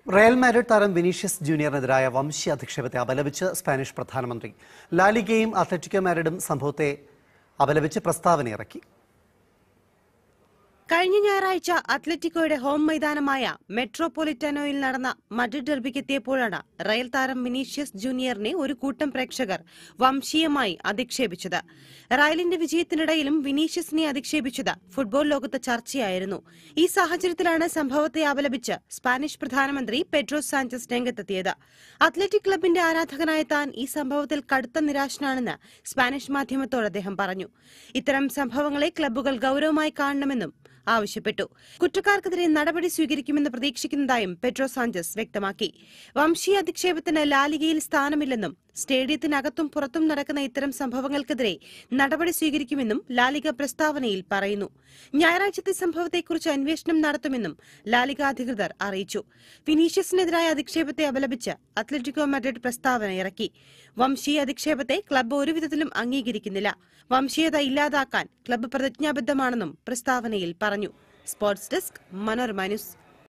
Real Madrid താരം Vinicius ജൂനിയറിനെതിരായ വംശീയ അധിക്ഷേപത്തെ അപലപിച്ച് സ്പാനിഷ് പ്രധാനമന്ത്രി ലാലിഗയും അത്ലറ്റിക്കോ മാഡ്രിഡും സംഭവത്തെ അപലപിച്ച് പ്രസ്താവന ഇറക്കി കഴിഞ്ഞ ഞായറാഴ്ച അത്ലറ്റിക്കോയുടെ ഹോം മൈതാനമായ മെട്രോപൊളിറ്റാനോയിൽ നടന്ന മഡ്രിഡ് ഡെർബിക്കെത്തിയപ്പോഴാണ് റയൽ താരം വിനീഷ്യസ് ജൂനിയറിനെ ഒരു കൂട്ടം പ്രേക്ഷകർ വംശീയമായി അധിക്ഷേപിച്ചത് റയലിന്റെ വിജയത്തിനിടയിലും വിനീഷ്യസിനെ അധിക്ഷേപിച്ചത് ഫുട്ബോൾ ലോകത്ത് ചർച്ചയായിരുന്നു ഈ സാഹചര്യത്തിലാണ് സംഭവത്തെ അപലപിച്ച് സ്പാനിഷ് പ്രധാനമന്ത്രി പെഡ്രോ സാഞ്ചസ് രംഗത്തെത്തിയത് അത്ലറ്റിക് ക്ലബിന്റെ ആരാധകനായ താൻ ഈ സംഭവത്തിൽ കടുത്ത നിരാശനാണെന്ന് സ്പാനിഷ് മാധ്യമത്തോട് അദ്ദേഹം പറഞ്ഞു ഇത്തരം സംഭവങ്ങളെ ക്ലബ്ബുകൾ ഗൌരവമായി കാണണമെന്നും ആവശ്യപ്പെട്ടു കുറ്റക്കാർക്കെതിരെ നടപടി സ്വീകരിക്കുമെന്ന് പ്രതീക്ഷിക്കുന്നതായും പെട്രോ സാഞ്ചസ് വ്യക്തമാക്കി വംശീയ അധിക്ഷേപത്തിന് ലാലിഗയിൽ സ്ഥാനമില്ലെന്നും സ്റ്റേഡിയത്തിനകത്തും പുറത്തും നടക്കുന്ന ഇത്തരം സംഭവങ്ങൾക്കെതിരെ നടപടി സ്വീകരിക്കുമെന്നും ലാലിഗ പ്രസ്താവനയിൽ പറയുന്നു ഞായറാഴ്ചത്തെ സംഭവത്തെക്കുറിച്ച് അന്വേഷണം നടത്തുമെന്നും ലാലിഗ അധികൃതർ അറിയിച്ചു വിനീഷ്യസിനെതിരായ അധിക്ഷേപത്തെ അപലപിച്ച് അത്ലറ്റിക്കോ മഡ്രിഡ് പ്രസ്താവന ഇറക്കി വംശീയ അധിക്ഷേപത്തെ ക്ലബ്ബ് ഒരുവിധത്തിലും അംഗീകരിക്കുന്നില്ല വംശീയത ഇല്ലാതാക്കാൻ ക്ലബ്ബ് പ്രതിജ്ഞാബദ്ധമാണെന്നും പ്രസ്താവനയിൽ പറഞ്ഞു സ്പോർട്സ് ഡെസ്ക് മനോരമ ന്യൂസ്